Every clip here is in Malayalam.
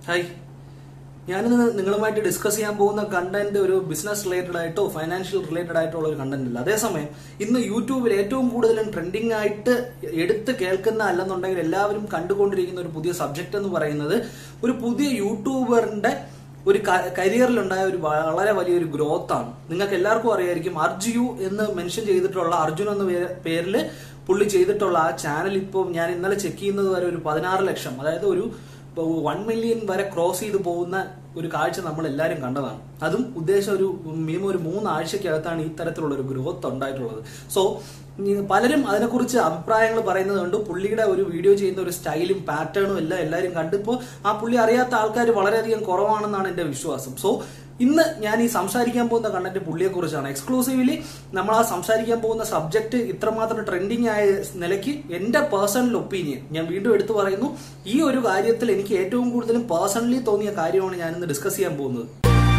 ഹായ് ഞാനിന്ന് നിങ്ങളുമായിട്ട് ഡിസ്കസ് ചെയ്യാൻ പോകുന്ന കണ്ടന്റ് ഒരു ബിസിനസ് റിലേറ്റഡ് ആയിട്ടോ ഫൈനാൻഷ്യൽ റിലേറ്റഡ് ആയിട്ടോ ഉള്ള ഒരു കണ്ടന്റ് അല്ല അതേസമയം ഇന്ന് യൂട്യൂബിൽ ഏറ്റവും കൂടുതലും ട്രെൻഡിങ് ആയിട്ട് എടുത്ത് കേൾക്കുന്ന അല്ലെന്നുണ്ടെങ്കിൽ എല്ലാവരും കണ്ടുകൊണ്ടിരിക്കുന്ന ഒരു പുതിയ സബ്ജക്ട് എന്ന് പറയുന്നത് ഒരു പുതിയ യൂട്യൂബറിന്റെ ഒരു കരിയറിലുണ്ടായ ഒരു വളരെ വലിയൊരു ഗ്രോത്ത് ആണ് നിങ്ങൾക്ക് എല്ലാവർക്കും അറിയായിരിക്കും അർജുയു എന്ന് മെൻഷൻ ചെയ്തിട്ടുള്ള അർജുൻ എന്ന പേര് പേരിൽ പുള്ളി ചെയ്തിട്ടുള്ള ആ ചാനൽ ഇപ്പോൾ ഞാൻ ഇന്നലെ ചെക്ക് ചെയ്യുന്നത് വരെ ഒരു പതിനാറ് ലക്ഷം അതായത് ഒരു വൺ മില്യൺ വരെ ക്രോസ് ചെയ്ത് പോകുന്ന ഒരു കാഴ്ച നമ്മൾ എല്ലാവരും കണ്ടതാണ് അതും ഉദ്ദേശം ഒരു മിനിമം ഒരു മൂന്നാഴ്ചക്കകത്താണ് ഈ തരത്തിലുള്ള ഒരു ഗ്രോത്ത് ഉണ്ടായിട്ടുള്ളത് സോ പലരും അതിനെക്കുറിച്ച് അഭിപ്രായങ്ങൾ പറയുന്നത് കൊണ്ട് പുള്ളിയുടെ ഒരു വീഡിയോ ചെയ്യുന്ന ഒരു സ്റ്റൈലും പാറ്റേണും എല്ലാം എല്ലാവരും കണ്ടിപ്പോൾ ആ പുള്ളി അറിയാത്ത ആൾക്കാർ വളരെയധികം കുറവാണെന്നാണ് എന്റെ വിശ്വാസം സോ ഇന്ന് ഞാൻ ഈ സംസാരിക്കാൻ പോകുന്ന കണ്ടന്റ് പുള്ളിയെ കുറിച്ചാണ് എക്സ്ക്ലൂസീവ്ലി നമ്മൾ ആ സംസാരിക്കാൻ പോകുന്ന സബ്ജക്ട് ഇത്രമാത്രം ട്രെൻഡിങ് ആയ നിലയ്ക്ക് എന്റെ പേഴ്സണൽ ഒപ്പീനിയൻ ഞാൻ വീണ്ടും എടുത്തു പറയുന്നു ഈ ഒരു കാര്യത്തിൽ എനിക്ക് ഏറ്റവും കൂടുതലും പേഴ്സണലി തോന്നിയ കാര്യമാണ് ഞാൻ ഇന്ന് ഡിസ്കസ് ചെയ്യാൻ പോകുന്നത്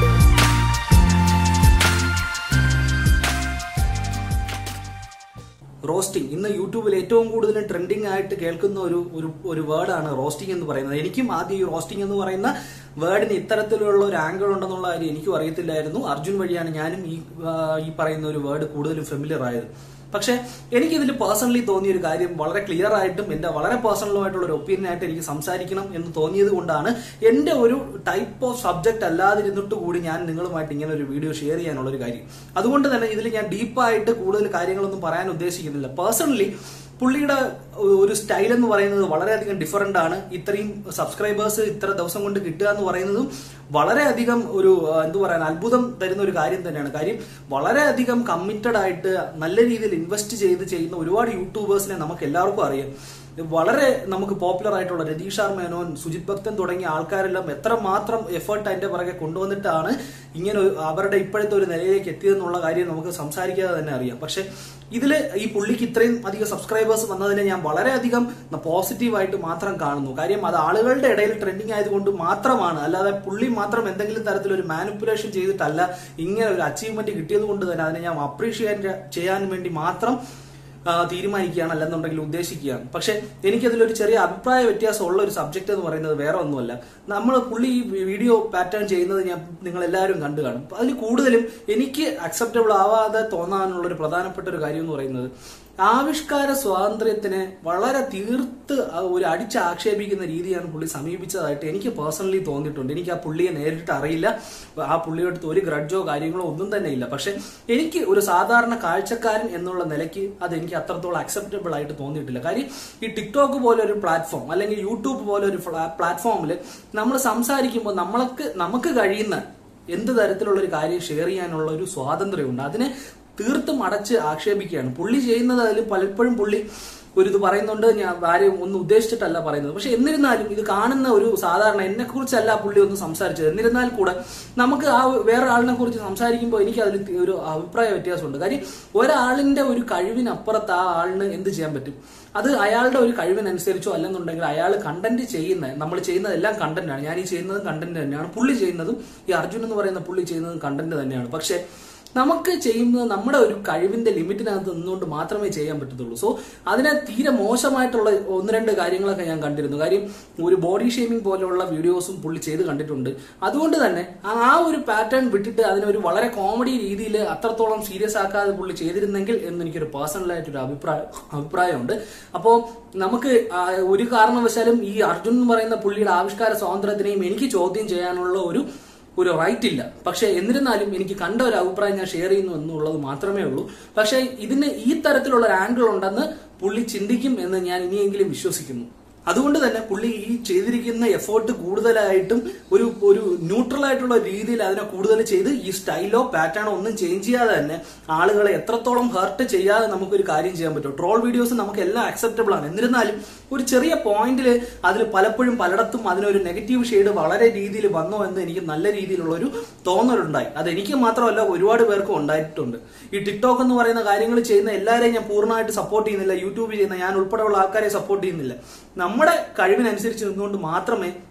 റോസ്റ്റിംഗ് ഇന്ന് യൂട്യൂബിൽ ഏറ്റവും കൂടുതൽ ട്രെൻഡിങ് ആയിട്ട് കേൾക്കുന്ന ഒരു ഒരു ഒരു വേർഡാണ് റോസ്റ്റിംഗ് എന്ന് പറയുന്നത് എനിക്കും ആദ്യം ഈ റോസ്റ്റിംഗ് എന്ന് പറയുന്ന വേർഡിന് ഇത്തരത്തിലുള്ള ഒരു ആംഗിൾ ഉണ്ടെന്നുള്ള കാര്യം എനിക്കും അറിയത്തില്ലായിരുന്നു അർജുൻ വഴിയാണ് ഞാനും ഈ ഈ പറയുന്ന ഒരു വേർഡ് കൂടുതലും ഫെമിലിയർ ആയത് പക്ഷെ എനിക്ക് ഇതിൽ പേഴ്സണലി തോന്നിയ ഒരു കാര്യം വളരെ ക്ലിയർ ആയിട്ടും എന്റെ വളരെ പേഴ്സണലുമായിട്ടുള്ള ഒരു ഒപ്പീനിയൻ ആയിട്ട് എനിക്ക് സംസാരിക്കണം എന്ന് തോന്നിയത് കൊണ്ടാണ് എന്റെ ഒരു ടൈപ്പ് ഓഫ് സബ്ജക്ട് അല്ലാതിരുന്നിട്ട് കൂടി ഞാൻ നിങ്ങളുമായിട്ട് ഇങ്ങനെ ഒരു വീഡിയോ ഷെയർ ചെയ്യാനുള്ള ഒരു കാര്യം അതുകൊണ്ട് തന്നെ ഇതിൽ ഞാൻ ഡീപ്പായിട്ട് കൂടുതൽ കാര്യങ്ങളൊന്നും പറയാൻ ഉദ്ദേശിക്കുന്നില്ല പേഴ്സണലി പുള്ളിയുടെ ഒരു സ്റ്റൈൽ എന്ന് പറയുന്നത് വളരെയധികം ഡിഫറെന്റ് ആണ് ഇത്രയും സബ്സ്ക്രൈബേഴ്സ് ഇത്ര ദിവസം കൊണ്ട് കിട്ടുക എന്ന് പറയുന്നതും വളരെയധികം ഒരു എന്തു പറയാൻ അത്ഭുതം തരുന്ന ഒരു കാര്യം തന്നെയാണ് കാര്യം വളരെയധികം കമ്മിറ്റഡ് ആയിട്ട് നല്ല രീതിയിൽ ഇൻവെസ്റ്റ് ചെയ്ത് ചെയ്യുന്ന ഒരുപാട് യൂട്യൂബേഴ്സിനെ നമുക്ക് എല്ലാവർക്കും അറിയാം വളരെ നമുക്ക് പോപ്പുലർ ആയിട്ടുള്ള രതീഷ് ആർ മേനോൻ സുജിത് ഭക്തൻ തുടങ്ങിയ ആൾക്കാരെല്ലാം എത്രമാത്രം എഫേർട്ട് അതിന്റെ പുറകെ കൊണ്ടുവന്നിട്ടാണ് ഇങ്ങനെ അവരുടെ ഇപ്പോഴത്തെ ഒരു നിലയിലേക്ക് എത്തിയതെന്നുള്ള കാര്യം നമുക്ക് സംസാരിക്കാതെ തന്നെ അറിയാം പക്ഷെ ഇതില് ഈ പുള്ളിക്ക് ഇത്രയും അധികം സബ്സ്ക്രൈബേഴ്സ് വന്നതിനെ ഞാൻ വളരെയധികം പോസിറ്റീവായിട്ട് മാത്രം കാണുന്നു കാര്യം അത് ആളുകളുടെ ഇടയിൽ ട്രെൻഡിങ് ആയതുകൊണ്ട് മാത്രമാണ് അല്ലാതെ പുള്ളി മാത്രം എന്തെങ്കിലും തരത്തിലൊരു മാനിപ്പുലേഷൻ ചെയ്തിട്ടല്ല ഇങ്ങനെ ഒരു അച്ചീവ്മെന്റ് കിട്ടിയത് കൊണ്ട് തന്നെ അതിനെ ഞാൻ അപ്രീഷിയേറ്റ് ചെയ്യാൻ വേണ്ടി മാത്രം തീരുമാനിക്കുകയാണ് അല്ലെന്നുണ്ടെങ്കിൽ ഉദ്ദേശിക്കുകയാണ് പക്ഷെ എനിക്കതിലൊരു ചെറിയ അഭിപ്രായ വ്യത്യാസം ഉള്ള ഒരു സബ്ജക്ട് എന്ന് പറയുന്നത് വേറെ ഒന്നുമല്ല നമ്മൾ പുള്ളി ഈ വീഡിയോ പാറ്റേൺ ചെയ്യുന്നത് ഞാൻ നിങ്ങൾ എല്ലാവരും കണ്ടു കാണും അതിൽ കൂടുതലും എനിക്ക് അക്സെപ്റ്റബിൾ ആവാതെ തോന്നാനുള്ള ഒരു പ്രധാനപ്പെട്ട ഒരു കാര്യം എന്ന് പറയുന്നത് ആവിഷ്കാര സ്വാതന്ത്ര്യത്തിനെ വളരെ തീർത്ത് ഒരു അടിച്ച് ആക്ഷേപിക്കുന്ന രീതിയാണ് പുള്ളി സമീപിച്ചതായിട്ട് എനിക്ക് പേഴ്സണലി തോന്നിയിട്ടുണ്ട് എനിക്ക് ആ പുള്ളിയെ നേരിട്ട് അറിയില്ല ആ പുള്ളിയുടെ അടുത്ത് ഒരു ഗ്രഡ്ജോ കാര്യങ്ങളോ ഒന്നും തന്നെ ഇല്ല പക്ഷെ എനിക്ക് ഒരു സാധാരണ കാഴ്ചക്കാരൻ എന്നുള്ള നിലയ്ക്ക് അത് എനിക്ക് അത്രത്തോളം അക്സെപ്റ്റബിൾ ആയിട്ട് തോന്നിയിട്ടില്ല കാര്യം ഈ ടിക്ടോക്ക് പോലെ ഒരു പ്ലാറ്റ്ഫോം അല്ലെങ്കിൽ യൂട്യൂബ് പോലെ ഒരു പ്ലാറ്റ്ഫോമിൽ നമ്മൾ സംസാരിക്കുമ്പോൾ നമ്മൾക്ക് നമുക്ക് കഴിയുന്ന എന്ത് തരത്തിലുള്ള ഒരു കാര്യം ഷെയർ ചെയ്യാനുള്ള ഒരു സ്വാതന്ത്ര്യമുണ്ട് അതിനെ തീർത്തും അടച്ച് ആക്ഷേപിക്കുകയാണ് പുള്ളി ചെയ്യുന്നത് അതിൽ പലപ്പോഴും പുള്ളി ഒരു ഇത് പറയുന്നുണ്ട് ഞാൻ ആരെയും ഒന്നും ഉദ്ദേശിച്ചിട്ടല്ല പറയുന്നത് പക്ഷെ എന്നിരുന്നാലും ഇത് കാണുന്ന ഒരു സാധാരണ എന്നെ കുറിച്ചല്ല പുള്ളി ഒന്നും സംസാരിച്ചത് എന്നിരുന്നാൽ കൂടെ നമുക്ക് ആ വേറെ ആളിനെ കുറിച്ച് സംസാരിക്കുമ്പോൾ എനിക്ക് അതിൽ ഒരു അഭിപ്രായ വ്യത്യാസമുണ്ട് കാര്യം ഒരാളിന്റെ ഒരു കഴിവിനപ്പുറത്ത് ആ ആളിന് എന്ത് ചെയ്യാൻ പറ്റും അത് അയാളുടെ ഒരു കഴിവിനനുസരിച്ചോ അല്ലെന്നുണ്ടെങ്കിൽ അയാൾ കണ്ടന്റ് ചെയ്യുന്ന നമ്മൾ ചെയ്യുന്നതെല്ലാം കണ്ടന്റാണ് ഞാൻ ഈ ചെയ്യുന്നതും കണ്ടന്റ് തന്നെയാണ് പുള്ളി ചെയ്യുന്നതും ഈ അർജുൻ എന്ന് പറയുന്ന പുള്ളി ചെയ്യുന്നതും കണ്ടന്റ് തന്നെയാണ് പക്ഷെ നമുക്ക് ചെയ്യുന്നത് നമ്മുടെ ഒരു കഴിവിന്റെ ലിമിറ്റിനകത്ത് നിന്നുകൊണ്ട് മാത്രമേ ചെയ്യാൻ പറ്റത്തുള്ളൂ സോ അതിനെ തീരെ മോശമായിട്ടുള്ള ഒന്ന് രണ്ട് കാര്യങ്ങളൊക്കെ ഞാൻ കണ്ടിരുന്നു കാര്യം ഒരു ബോഡി ഷേമിംഗ് പോലെയുള്ള വീഡിയോസും പുള്ളി ചെയ്ത് കണ്ടിട്ടുണ്ട് അതുകൊണ്ട് തന്നെ ആ ഒരു പാറ്റേൺ വിട്ടിട്ട് അതിനെ ഒരു വളരെ കോമഡി രീതിയിൽ അത്രത്തോളം സീരിയസ് ആക്കാതെ പുള്ളി ചെയ്തിരുന്നെങ്കിൽ എന്ന് എനിക്കൊരു പേഴ്സണലായിട്ടൊരു അഭിപ്രായം അഭിപ്രായമുണ്ട് അപ്പോൾ നമുക്ക് ഒരു കാരണവശാലും ഈ അർജുൻ എന്ന് പറയുന്ന പുള്ളിയുടെ ആവിഷ്കാര സ്വാതന്ത്ര്യത്തിനെയും എനിക്ക് ചോദ്യം ചെയ്യാനുള്ള ഒരു ഒരു റൈറ്റ് ഇല്ല പക്ഷെ എന്നിരുന്നാലും എനിക്ക് കണ്ട ഒരു അഭിപ്രായം ഞാൻ ഷെയർ ചെയ്യുന്നു എന്നുള്ളത് മാത്രമേ ഉള്ളൂ പക്ഷെ ഇതിന് ഈ തരത്തിലുള്ള ഒരു ആംഗിൾ ഉണ്ടെന്ന് പുള്ളി ചിന്തിക്കും എന്ന് ഞാൻ ഇനിയെങ്കിലും വിശ്വസിക്കുന്നു അതുകൊണ്ട് തന്നെ പുള്ളി ഈ ചെയ്തിരിക്കുന്ന എഫേർട്ട് കൂടുതലായിട്ടും ഒരു ഒരു ന്യൂട്രൽ ആയിട്ടുള്ള രീതിയിൽ അതിനെ കൂടുതൽ ചെയ്ത് ഈ സ്റ്റൈലോ പാറ്റേണോ ഒന്നും ചേഞ്ച് ചെയ്യാതെ തന്നെ ആളുകളെ എത്രത്തോളം ഹർട്ട് ചെയ്യാതെ നമുക്കൊരു കാര്യം ചെയ്യാൻ പറ്റും ട്രോൾ വീഡിയോസ് നമുക്ക് എല്ലാം അക്സെപ്റ്റബിൾ ആണ് എന്നിരുന്നാലും ഒരു ചെറിയ പോയിന്റിൽ അതിൽ പലപ്പോഴും പലയിടത്തും അതിനൊരു നെഗറ്റീവ് ഷെയ്ഡ് വളരെ രീതിയിൽ വന്നോ എന്ന് എനിക്ക് നല്ല രീതിയിലുള്ള ഒരു തോന്നലുണ്ടായി അത് എനിക്ക് മാത്രമല്ല ഒരുപാട് പേർക്കും ഉണ്ടായിട്ടുണ്ട് ഈ ടിക്ടോക്ക് എന്ന് പറയുന്ന കാര്യങ്ങൾ ചെയ്യുന്ന എല്ലാവരെയും ഞാൻ പൂർണ്ണമായിട്ട് സപ്പോർട്ട് ചെയ്യുന്നില്ല യൂട്യൂബ് ചെയ്യുന്ന ഞാൻ ഉൾപ്പെടെയുള്ള ആൾക്കാരെ സപ്പോർട്ട് ചെയ്യുന്നില്ല നമ്മുടെ കഴിവിനനുസരിച്ച് നിന്നുകൊണ്ട് മാത്രമേ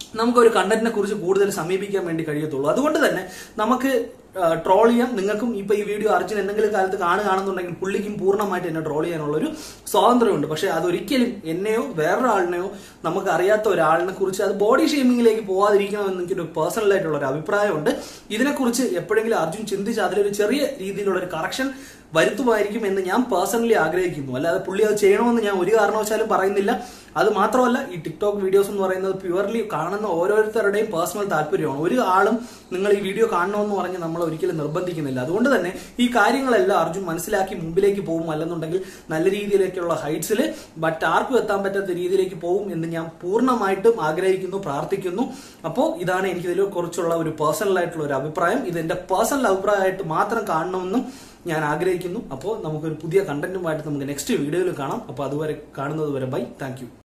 നമുക്കൊരു കണ്ടന്റിനെ കുറിച്ച് കൂടുതൽ സമീപിക്കാൻ വേണ്ടി കഴിയത്തുള്ളൂ അതുകൊണ്ട് തന്നെ നമുക്ക് ട്രോൾ ചെയ്യാം നിങ്ങൾക്കും ഇപ്പൊ ഈ വീഡിയോ അർജുൻ എന്തെങ്കിലും കാലത്ത് കാണുകയാണെന്നുണ്ടെങ്കിൽ പുള്ളിക്കും പൂർണ്ണമായിട്ട് എന്നെ ട്രോൾ ചെയ്യാനുള്ള ഒരു സ്വാതന്ത്ര്യമുണ്ട് പക്ഷെ അതൊരിക്കലും എന്നെയോ വേറൊരാളിനെയോ നമുക്ക് അറിയാത്ത ഒരാളിനെ കുറിച്ച് അത് ബോഡി ഷേമിങ്ങിലേക്ക് പോവാതിരിക്കണമെന്ന് എനിക്കൊരു പേഴ്സണൽ ആയിട്ടുള്ള ഒരു അഭിപ്രായമുണ്ട് ഇതിനെക്കുറിച്ച് എപ്പോഴെങ്കിലും അർജുൻ ചിന്തിച്ച് അതിലൊരു ചെറിയ രീതിയിലുള്ള ഒരു കറക്ഷൻ വരുത്തുമായിരിക്കും എന്ന് ഞാൻ പേഴ്സണലി ആഗ്രഹിക്കുന്നു അല്ലാതെ പുള്ളി അത് ചെയ്യണമെന്ന് ഞാൻ ഒരു കാരണവശാലും പറയുന്നില്ല അത് മാത്രമല്ല ഈ ടിക്ടോക്ക് വീഡിയോസ് എന്ന് പറയുന്നത് പ്യുവർലി കാണുന്ന ഓരോരുത്തരുടെയും പേഴ്സണൽ താല്പര്യമാണ് ഒരു ആളും നിങ്ങൾ ഈ വീഡിയോ കാണണമെന്ന് പറഞ്ഞ് നമ്മൾ ഒരിക്കലും നിർബന്ധിക്കുന്നില്ല അതുകൊണ്ട് തന്നെ ഈ കാര്യങ്ങളെല്ലാം അർജുൻ മനസ്സിലാക്കി മുമ്പിലേക്ക് പോകും അല്ലെന്നുണ്ടെങ്കിൽ നല്ല രീതിയിലേക്കുള്ള ഹൈറ്റ്സിൽ ബട്ട് ആർക്കും എത്താൻ പറ്റാത്ത രീതിയിലേക്ക് പോകും എന്ന് ഞാൻ പൂർണ്ണമായിട്ടും ആഗ്രഹിക്കുന്നു പ്രാർത്ഥിക്കുന്നു അപ്പോൾ ഇതാണ് എനിക്ക് ഇതിനെ കുറിച്ചുള്ള ഒരു പേഴ്സണൽ ആയിട്ടുള്ള ഒരു അഭിപ്രായം ഇത് എന്റെ പേഴ്സണൽ അഭിപ്രായമായിട്ട് മാത്രം കാണണമെന്നും ഞാൻ ആഗ്രഹിക്കുന്നു അപ്പോൾ നമുക്കൊരു പുതിയ കണ്ടന്റുമായിട്ട് നമുക്ക് നെക്സ്റ്റ് വീഡിയോയിൽ കാണാം അപ്പോൾ അതുവരെ കാണുന്നത് വരെ ബൈ താങ്ക്